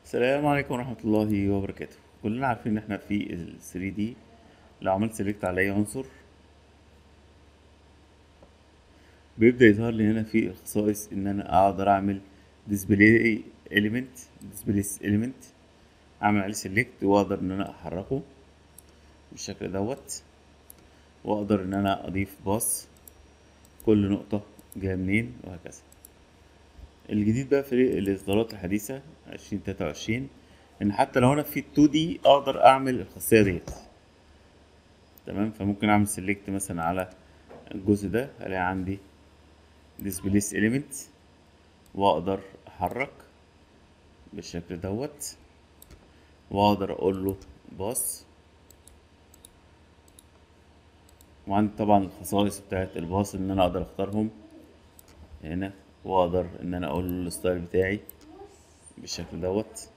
السلام عليكم ورحمة الله وبركاته كلنا عارفين ان احنا في ال 3 دي لو عملت سيلكت على اي عنصر بيبدأ يظهر لي هنا في الخصائص ان انا اقدر اعمل ديسبلاي element displace element اعمل عليه سيلكت واقدر ان انا احركه بالشكل دوت واقدر ان انا اضيف باص كل نقطة جاية منين وهكذا الجديد بقى في الاصدارات الحديثة عشرين تلاتة وعشرين ان حتى لو انا في التو دي اقدر اعمل الخاصية ديت تمام فممكن اعمل سيلكت مثلا على الجزء ده الاقي عندي displace element واقدر احرك بالشكل دوت واقدر اقول له باص وعندي طبعا الخصائص بتاعت الباص ان انا اقدر اختارهم هنا واقدر ان انا اقول له الستايل بتاعي بالشكل دوت